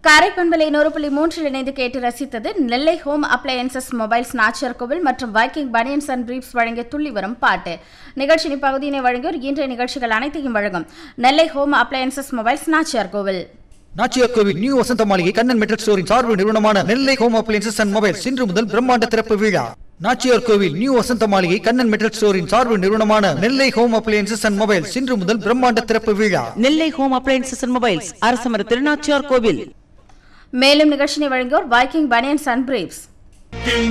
காரைப்பண்பலை நூறு புள்ளி மூன்றில் இணைந்து கேட்டு ரசித்தது Nellai home appliances mobiles Nachiar Kovil மற்றும் வைக்கிங் பனியன்ஸ் அண்ட் பிரீப்ஸ் வழங்கிய துள்ளி வரும் பாட்டு நிகழ்ச்சியின் பகுதியினை வழங்கியோர் இன்றைய நிகழ்ச்சிகள் அனைத்தையும் வழங்கும் Nellai home appliances mobiles Nachiyar Kovil Nachiyar கோவில் நியூ வசந்த மாளிகை கண்ணன் மெட்டல் ஸ்டோரின் சார்பு நிறுவனமான Nellai home appliances and mobiles இன்று முதல் பிரம்மாண்ட திறப்பு விழா நாச்சியார் கோவில் நியூ வசந்த மாளிகை கண்ணன் மெட்டல் ஸ்டோரின் சார்பு நிறுவனமான Nellai home appliances and mobiles இன்று முதல் பிரம்மாண்ட திறப்பு விழா Nellai home appliances and mobiles அரசமர திருநாச்சியார் கோவில் மேலும் நிகழ்ச்சியை வழங்கியோர் வைக்கிங் பனியன்ஸ் அண்ட் பிரீப்ஸ்